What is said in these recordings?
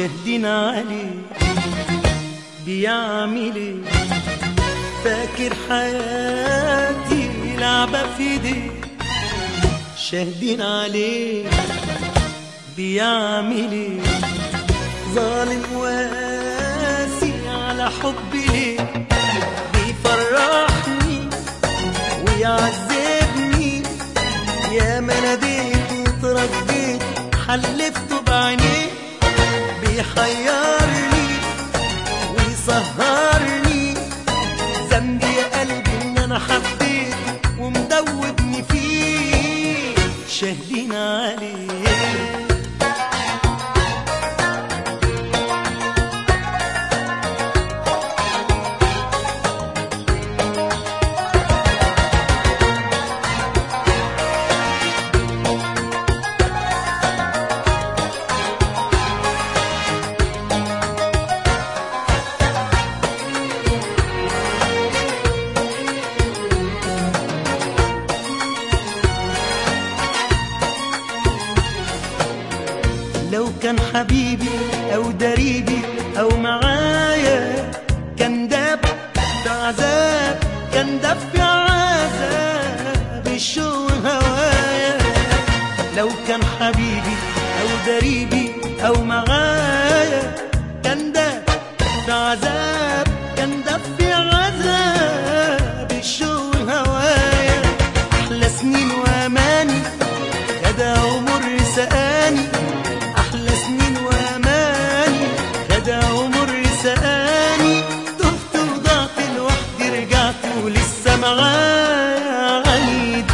شاهدين عليه بيعمل ايه فاكر حياتي لعبة في ايديه شاهدين عليه بيعمل ايه ظالم واسي على حبي ليه بيفرحني ويعذبني يا ما ناديت وترجيت حلفته بعينيه بيحيرني ويسهرني ذنبي يا قلبي ان انا حبيت ومدوبني فيه شاهدين عليه لو كان حبيبي او دريبي او معايا كان داب ده عذاب كان دفع عذاب الشوق هوايا لو كان حبيبي او دريبي او معايا كان داب ده عذاب كان دفع عذاب الشوق هوايا احلى سنين واماني غدا عمر سقاني احلى سنين واماني غدا عمر سقاني تهت وضعت لوحدي رجعت ولسه معايا عنيد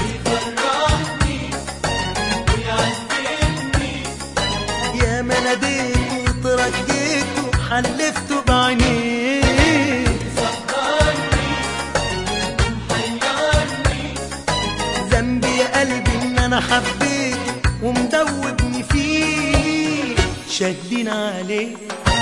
يا ما ناديت وترجيت وحلفته بعينيه ذنبي يا قلبي ان انا حبيت ومدوبني فيه شاهدين عليه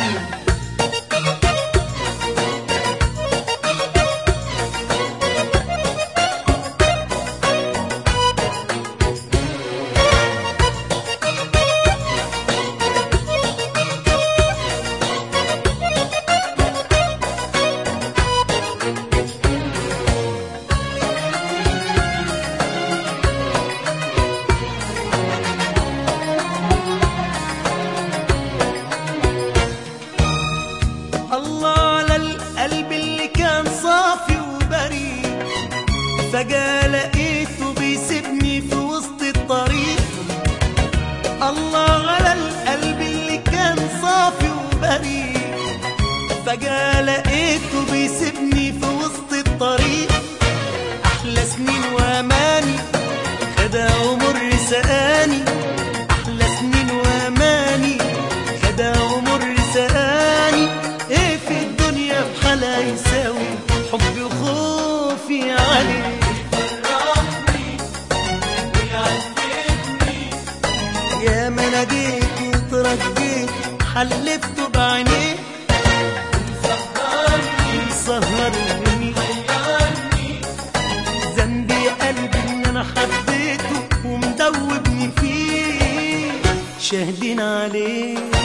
الله على القلب اللي كان صافي وبريء فجأة لقيته بيسيبني في وسط الطريق الله على القلب اللي كان صافي وبريء فجأة لقيته بيسيبني في وسط الطريق أحلى سنين وأماني خدها ومر سقاني أحلى سنين وأماني خدها ومر سقاني إيه في الدنيا بحالها يساوي حبي وخوفي عليه يا ما ناديت وترجيت حلفته بعينيه يسهرني ذنبي يا قلبي ان انا حبيته ومدوبني فيه شاهدين عليه